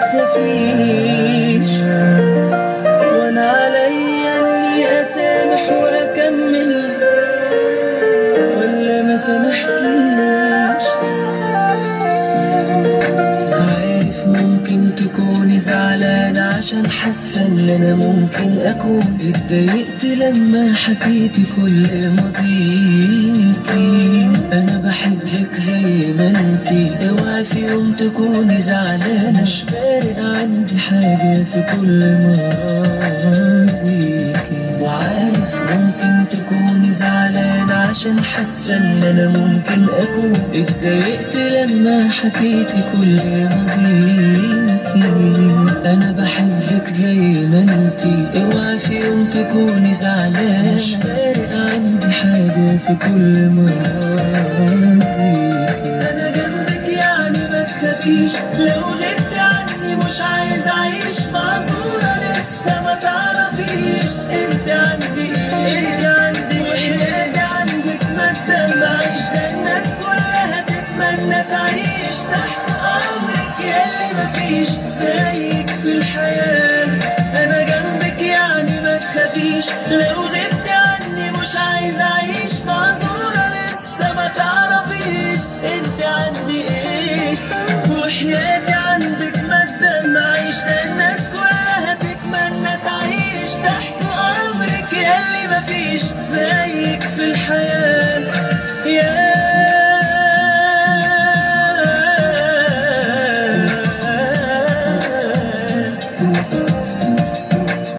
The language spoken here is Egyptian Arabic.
تخافيش وانا عليا اني اسامح واكمل ولا ما سامحكيش عارف ممكن تكوني زعلانة عشان حاسة ان انا ممكن اكون اتضايقت لما حكيتي كل ماضيكي انا بحبك زي ما انتي اوعي في يوم تكوني زعلانة مش فارق عندي حاجة في كل ماضيكي وعارف ممكن تكوني زعلانة عشان حاسة ان انا ممكن اكون اتضايقت لما حكيتي كل ماضيكي انا بحبك زي ما انتي اوعي في يوم تكوني زعلانة مش فارق عندي حاجة في كل ماضيكي انا جنبك يعني ما تخافيش لو غبت عني مش عايز اعيش معذورة لسه ما تعرفيش انت عندي انت عندي وحياتي عندك ما تدمعيش الناس كلها تتمنى تعيش تحت امرك ياللي مفيش زيك في الحياة انا جنبك يعني ما تخافيش لو غبت